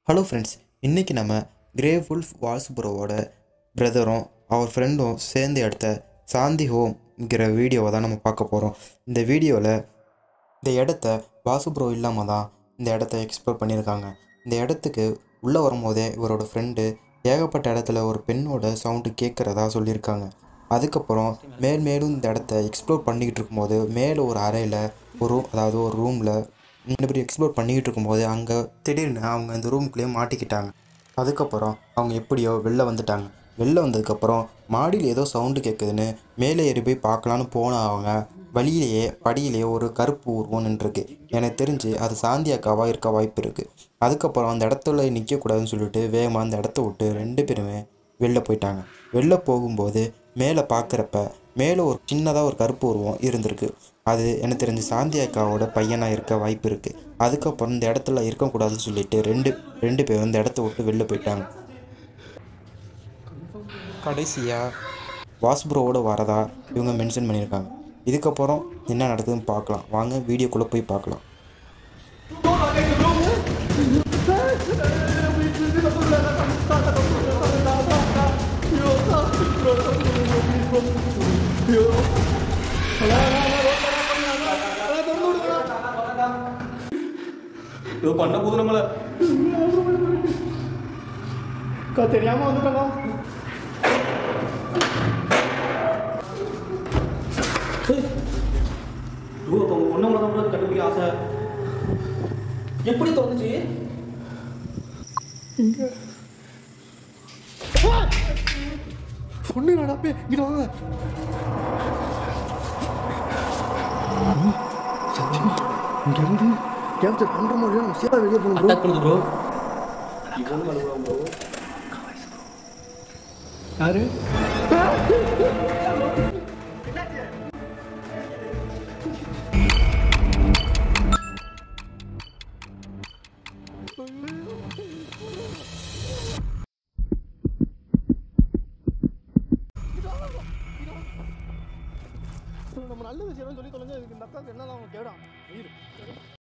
hello friends இன்றைக்கி நம்ம grave wolf வால்ஸ் ப்ரோவோட பிரதரும் அவர் ஃப்ரெண்டும் சேர்ந்து எடுத்த சாந்தி ஹோம்ங்கிற வீடியோவை தான் நம்ம பார்க்க போகிறோம் இந்த வீடியோவில் இந்த இடத்த வாசு ப்ரோ இல்லாமல் தான் இந்த இடத்த எக்ஸ்ப்ளோர் பண்ணியிருக்காங்க இந்த இடத்துக்கு உள்ளே வரும்போதே இவரோட ஃப்ரெண்டு ஏகப்பட்ட இடத்துல ஒரு பெண்ணோட சவுண்டு கேட்குறதா சொல்லியிருக்காங்க அதுக்கப்புறம் மேல் மேலும் இந்த இடத்த எக்ஸ்ப்ளோர் பண்ணிக்கிட்டு இருக்கும்போது மேலே ஒரு அறையில் ஒரு room, அதாவது ஒரு ரூமில் இந்த மாதிரி எக்ஸ்ப்ளோர் பண்ணிக்கிட்டு இருக்கும்போது அங்கே திடீர்னு அவங்க இந்த ரூம்குள்ளேயே மாட்டிக்கிட்டாங்க அதுக்கப்புறம் அவங்க எப்படியோ வெளில வந்துட்டாங்க வெளில வந்ததுக்கப்புறம் மாடியில் ஏதோ சவுண்டு கேட்குதுன்னு மேலே ஏறி போய் பார்க்கலான்னு போன அவங்க வழியிலேயே படியிலேயே ஒரு கருப்பு உருவம் நின்றுருக்கு எனக்கு தெரிஞ்சு அது சாந்தி அக்காவாக இருக்க வாய்ப்பு இருக்குது அதுக்கப்புறம் அந்த இடத்துல நிற்கக்கூடாதுன்னு சொல்லிட்டு வேகமாக அந்த இடத்த விட்டு ரெண்டு பேருமே வெளில போயிட்டாங்க வெளில போகும்போது மேலே பார்க்குறப்ப மேலே ஒரு சின்னதாக ஒரு கருப்பு உருவம் இருந்திருக்கு அது எனக்கு தெரிஞ்சு சாந்தி அக்காவோட பையனாக இருக்க வாய்ப்பு இருக்குது அதுக்கப்புறம் இந்த இடத்துல இருக்கக்கூடாதுன்னு சொல்லிட்டு ரெண்டு ரெண்டு பேரும் இந்த இடத்த விட்டு வெளில போயிட்டாங்க கடைசியாக வாஸ்ப்ரோவோட வரதா இவங்க மென்ஷன் பண்ணியிருக்காங்க இதுக்கப்புறம் என்ன நடக்குதுன்னு பார்க்கலாம் வாங்க வீடியோக்குள்ளே போய் பார்க்கலாம் இது பண்ண போது நம்மள அக்கா தெரியாம வந்துட்டோம் ஐயோ அப்போ உங்க பொண்ணை மட்டும் கூட கண்டுபிடிக்க ஆசை எப்படி தோணுச்சு பொண்ணு நடப்பே இங்க வாங்க சத்தியமா இங்க இருந்து கேப்சர் பண்ற மாதிரியா நம்ம சீதா வெளியே போகணும் ப்ரோ அட்டாக் பண்ணுது ப்ரோ இவன் அழுகுறான் ப்ரோ யாரு நம்ம நல்லது செய்யணும்னு சொல்லி தொலைஞ்சா இதுக்கு இந்த அக்காவுக்கு என்னதான் அவங்க கேடாம்